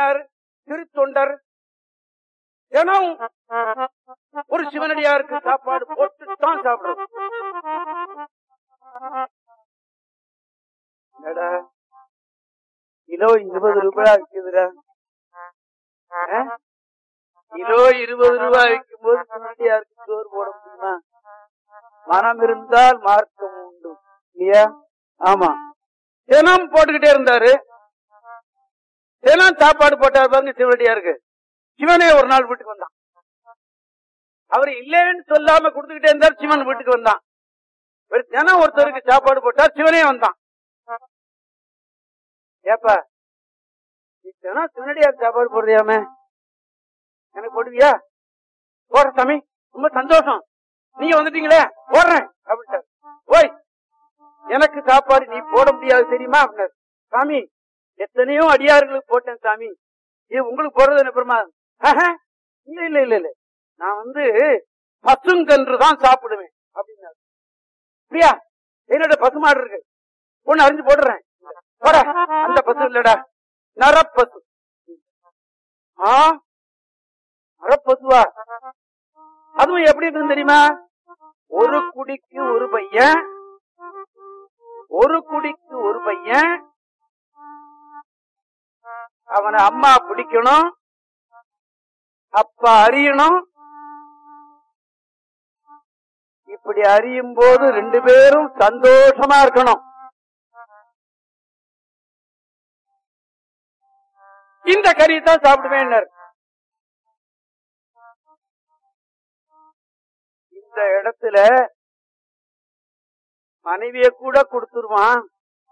பண்ணினாரு திருத்தொண்டர் தினம் ஒரு சிவனடியாருக்கு சாப்பாடு போட்டு தான் சாப்பிடுறது என்னடா கிலோ இருபது ரூபாய் விக்குதுடா ஆ? கிலோ இருபது ரூபாய் விற்கும் போது சிவனடியாருக்கு சோறு போட முடியுமா மனம் இருந்தால் மார்க்கம் உண்டு இல்லையா ஆமா தினம் போட்டுக்கிட்டே இருந்தாரு தினம் சாப்பாடு போட்டார் பாருங்க சிவனடியாருக்கு சிவனே ஒரு நாள் வீட்டுக்கு வந்தான் அவர் இல்லைன்னு சொல்லாம கொடுத்துக்கிட்டே இருந்தார் சிவன் வீட்டுக்கு வந்தான் ஒரு தினம் ஒருத்தருக்கு சாப்பாடு போட்டார் சிவனே வந்தான் ஏப்பா நீ தினம் சிவனடியார் சாப்பாடு போடுறியாமே எனக்கு போடுவியா போடுற சாமி ரொம்ப சந்தோஷம் நீங்க வந்துட்டீங்களே போடுறேன் அப்படின்ட்டார் ஓய் எனக்கு சாப்பாடு நீ போட முடியாது தெரியுமா அப்படின்னாரு சாமி எத்தனையோ அடியார்களுக்கு போட்டேன் சாமி இது உங்களுக்கு போடுறது என்ன பெருமா ஆஹா, இல்ல இல்ல இல்ல இல்ல நான் வந்து பசுங்கன்று தான் சாப்பிடுவேன் அப்படின்னாரு பிரியா என்னோட பசுமாடு இருக்கு ஒண்ணு அறிஞ்சு போடுறேன் போட அந்த பசு இல்லடா நரப்பசு ஆ நரப்பசுவா அதுவும் எப்படி இருக்குன்னு தெரியுமா ஒரு குடிக்கு ஒரு பையன் ஒரு குடிக்கு ஒரு பையன் அவனை அம்மா பிடிக்கணும் அப்பா அறியணும் இப்படி அறியும் போது ரெண்டு பேரும் சந்தோஷமா இருக்கணும் இந்த கறியை தான் சாப்பிடுவேன் இந்த இடத்துல மனைவிய கூட கொடுத்துருவான்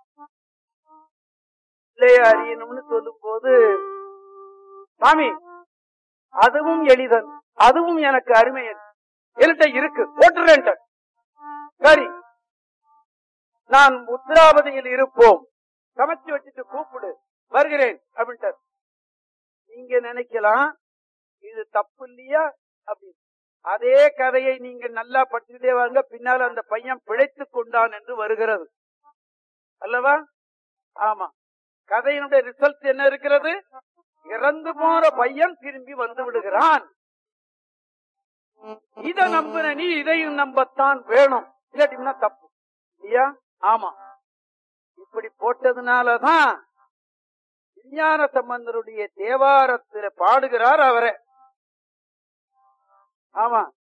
பிள்ளைய அறியணும்னு சொல்லும் போது சாமி அதுவும் எளிதன் அதுவும் எனக்கு அருமையன் என்கிட்ட இருக்கு போட்டுறேன் சரி நான் உத்திராவதியில் இருப்போம் சமைச்சு வச்சுட்டு கூப்பிடு வருகிறேன் அப்படின்ட்டார் நீங்க நினைக்கலாம் இது தப்பு இல்லையா அப்படின்னு அதே கதையை நீங்க நல்லா படிச்சுட்டே வாங்க பின்னால் அந்த பையன் பிழைத்து கொண்டான் என்று வருகிறது அல்லவா ஆமா கதையினுடைய ரிசல்ட் என்ன இருக்கிறது இறந்து போற பையன் திரும்பி வந்து விடுகிறான் இத நம்புன நீ இதையும் நம்பத்தான் வேணும் இல்லாட்டினா தப்பு இல்லையா ஆமா இப்படி போட்டதுனாலதான் விஞ்ஞான சம்பந்தருடைய தேவாரத்துல பாடுகிறார் அவரை ஆமா